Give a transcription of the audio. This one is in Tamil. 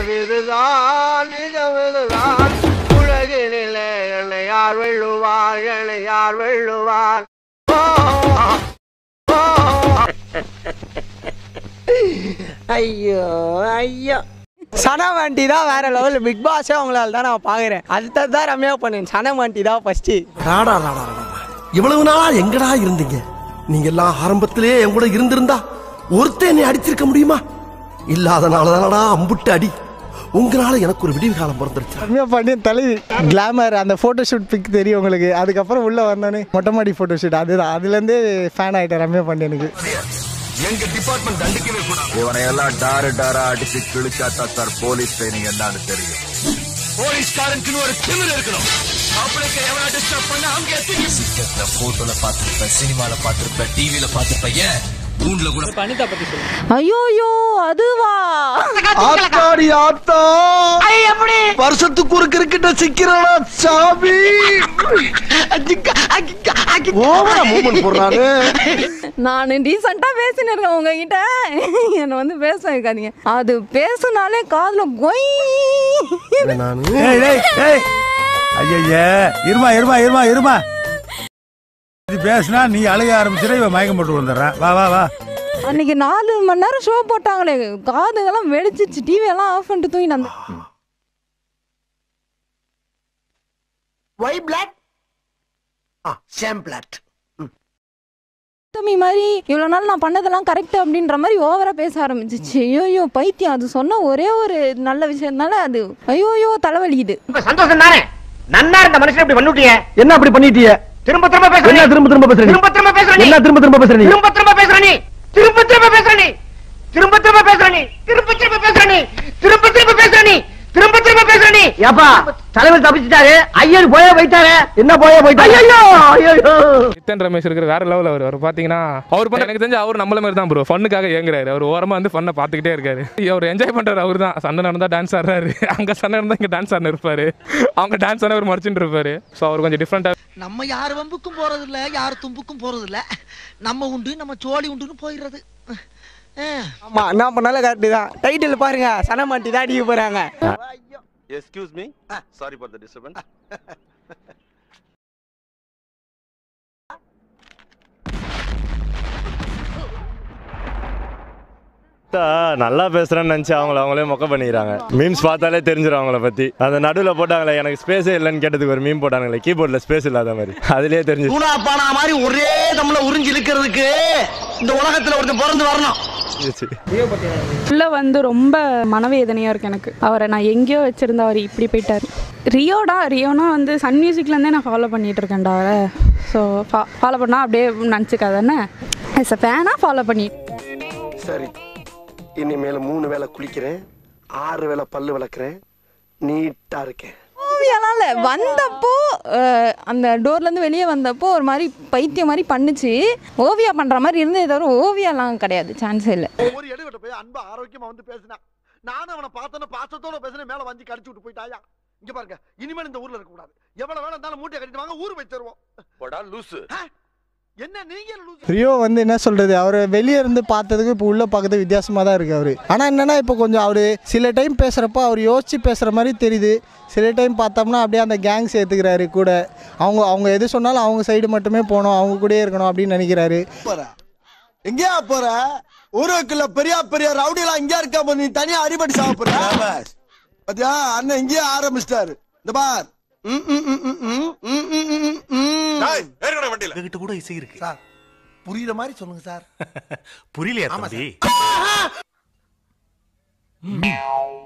நிஜம் இதுதான் நிஜம் இதுதான் உலகினிலே என்னை யார் வெல்லுவார் என்னை யார் வெல்லுவார் ஓ, ஓ. ஐயோ ஐயோ சனம் ஆண்டி தான் வேற லெவல் பிக் பாஸே உங்களால தான் நான் பாக்குறேன் அடுத்தது தான் ரம்யா பண்ணேன் சனம் ஆண்டி தான் ஃபர்ஸ்ட் ராடா ராடா ராடா இவ்வளவு நாளா எங்கடா இருந்தீங்க நீங்க எல்லாம் ஆரம்பத்திலே என் கூட இருந்திருந்தா ஒருத்தன் என்னை அடிச்சிருக்க முடியுமா இல்லாதனால தானடா அம்புட்டு அடி உங்களால எனக்கு ஒரு விடிவு காலம் பிறந்துருச்சு ரம்யா பாண்டியன் தலைவி கிளாமர் அந்த போட்டோ ஷூட் பிக் தெரியும் உங்களுக்கு அதுக்கப்புறம் உள்ள வந்தோன்னே மொட்டை மாடி போட்டோ ஷூட் அதுதான் அதுலேருந்தே ஃபேன் ஆயிட்டேன் ரம்யா பாண்டியனுக்கு எங்க டிபார்ட்மெண்ட் தண்டிக்கவே கூடாது இவனை எல்லாம் டாரு டாரா அடிச்சு கிழிச்சாத்தா சார் போலீஸ் ட்ரைனிங் என்னன்னு தெரியும் போலீஸ்காரனுக்கு ஒரு திமிர் இருக்கணும் அவளுக்கு எவனா டிஸ்டர்ப் பண்ண அங்க சிக்கத்துல போட்டோல பாத்திருப்ப சினிமால பாத்திருப்ப டிவில பாத்திருப்ப ஏன் ஊன்ல கூட ஐயோயோ அதுவா ஆத்தாடி ஆத்தா வருஷத்துக்கு ஒரு கிரிக்கெட்ட சிக்கிறடா சாமி ஓவரா மூமெண்ட் போடுறானு நான் டீசெண்டா பேசின்னு இருக்கேன் உங்ககிட்ட என்னை வந்து பேச வைக்காதீங்க அது பேசுனாலே காதுல கொய் நானு ஐயா இருமா இருமா இருமா இருமா இது பேசினா நீ அழுக ஆரம்பிச்சிட இவன் மயக்கம் போட்டு வந்துடுறான் வா வா வா அன்னைக்கு நாலு மணி நேரம் ஷோ போட்டாங்களே காதுகெல்லாம் வெடிச்சிச்சு டிவி எல்லாம் ஆஃப் பண்ணிட்டு தூங்கிட்டு அந்த ஒய் பிளாக் சேம் பிளாட் தம்பி மாதிரி இவ்வளோ நாள் நான் பண்ணதெல்லாம் கரெக்ட் அப்படின்ற மாதிரி ஓவரா பேச ஆரம்பிச்சிச்சு ஐயோயோ பைத்தியம் அது சொன்ன ஒரே ஒரு நல்ல விஷயம்னால அது ஐயோயோ தலைவலிக்குது சந்தோஷம் தானே நன்னா இருந்த மனுஷன் இப்படி பண்ணிட்டியே என்ன அப்படி பண்ணிட்டிய திரும்ப திரும்ப பேசுற என்ன திரும்ப திரும்ப பேசுற நீ? திரும்ப திரும்ப பேசுற நீ என்ன திரும்ப திரும்ப பேசுற நீ திரும்ப திரும்ப பேசுற நீ திரும்ப திரும்ப பேசுற நீ திரும்ப திரும்ப பேசுற நீ திரும்ப திரும்ப பேசுற நீ திரும்ப திரும்ப பேசுற நீ திரும்ப திரும்ப பேசுற நீ ஏப்பா தலைவர் தப்பிச்சிட்டாரு ஐயர் போயே போயிட்டாரு என்ன போய போயிட்டாங்க ஐயோ ஐயோ நித்தன் ரமேஷ் இருக்கிற வேற லெவல் அவர் அவர் பாத்தீங்கன்னா அவர் பண்ண எனக்கு தெரிஞ்சு அவர் நம்மள மாதிரி தான் ப்ரோ ஃபன்னுக்காக ஏங்குறாரு அவர் ஓரமா வந்து ஃபன்னை பார்த்துக்கிட்டே இருக்காரு அவர் என்ஜாய் பண்றாரு அவர் தான் சண்டை நடந்தா டான்ஸ் ஆடுறாரு அங்க சண்டை நடந்தா இங்க டான்ஸ் ஆடினு இருப்பாரு அவங்க டான்ஸ் ஆன அவர் மறைச்சுட்டு இருப்பாரு ஸோ அவர் கொஞ்சம் டிஃப்ரெண்டா நம்ம யார் வம்புக்கும் போறது இல்ல யார் தும்புக்கும் போறது இல்ல நம்ம உண்டு நம்ம சோழி உண்டுன்னு போயிடுறது அஹ். ஆமா என்ன பண்ணாலும் கரெக்டு தான் டைட்டில் பாருங்க சனம் ஆண்டி தான் அடிக்க போறாங்க excuse me sorry for the disturbance நல்லா பேசுறேன்னு நினைச்சு அவங்கள அவங்களே மொக்க பண்ணிக்கிறாங்க மீம்ஸ் பார்த்தாலே தெரிஞ்சிடும் அவங்கள பத்தி அந்த நடுவில் போட்டாங்களே எனக்கு ஸ்பேஸே இல்லைன்னு கேட்டதுக்கு ஒரு மீம் போட்டாங்களே கீபோர்டில் ஸ்பேஸ் இல்லாத மாதிரி அதுலயே தெரிஞ்சு பூனா பானா மாதிரி ஒரே தம்ல உறிஞ்சு இழுக்கிறதுக்கு இந்த உலகத்துல ஒருத்தன் பிறந்து வரணும் உள்ள வந்து ரொம்ப மனவேதனையா இருக்கு எனக்கு அவரை நான் எங்கேயோ வச்சிருந்த அவர் இப்படி போயிட்டார் ரியோடா ரியோனா வந்து சன் மியூசிக்லேருந்தே நான் ஃபாலோ பண்ணிட்டு இருக்கேன்டா அவரை ஸோ ஃபாலோ பண்ணா அப்படியே நினச்சிக்காதானே எஸ் ஃபேனாக ஃபாலோ பண்ணி சரி இனிமேல மூணு வேளை குளிக்கிறேன் ஆறு வேளை பல்லு விளக்குறேன் நீட்டா இருக்கேன் ஓவியாலாம் இல்லை வந்தப்போ அஹ், அந்த டோர்லேருந்து வெளியே வந்தப்போ ஒரு மாதிரி பைத்தியம் மாதிரி பண்ணுச்சு ஓவியா பண்ணுற மாதிரி இருந்தே தவிர ஓவியாலாம் கிடையாது சான்ஸே இல்லை ஒரு எடுவிட்ட போய் அன்பா ஆரோக்கியமா வந்து பேசினான் நானும் அவனை பார்த்தோன்னு பாசத்தோட பேசினேன் மேல வந்து கடிச்சு விட்டு போயிட்டாயா இங்க பாருங்க இனிமேல் இந்த ஊர்ல இருக்க கூடாது எவ்வளவு வேலை இருந்தாலும் மூட்டை கட்டிட்டு வாங்க ஊர் போய் தருவோம் போடா லூசு என்ன நீங்க லூசு? ரியோ வந்து என்ன சொல்றது அவர் வெளியே இருந்து பார்த்ததுக்கு இப்போ உள்ள பார்க்கறது வித்தியாசமாக தான் இருக்கு அவர் ஆனால் என்னன்னா இப்போ கொஞ்சம் அவர் சில டைம் பேசுகிறப்போ அவர் யோசிச்சு பேசுகிற மாதிரி தெரியுது சில டைம் பார்த்தோம்னா அப்படியே அந்த கேங் சேர்த்துக்கிறாரு கூட அவங்க அவங்க எது சொன்னாலும் அவங்க சைடு மட்டுமே போகணும் அவங்க கூடயே இருக்கணும் அப்படின்னு நினைக்கிறாரு எங்கேயா போற ஊருக்குள்ள பெரிய பெரிய ரவுடிலாம் இங்க இருக்கா நீ தனியா அடிபடி சாப்பிடுற பாத்தியா அண்ணன் இங்கேயே ஆரம்பிச்சிட்டாரு இந்த பார் ம், ம், ம், ம், ம், ம், ம், ம், ம். ஏறுங்கடா வண்டியில உங்ககிட்ட கூட இசை இருக்கு சார் புரியுற மாதிரி சொல்லுங்க சார் புரியலையா தம்பி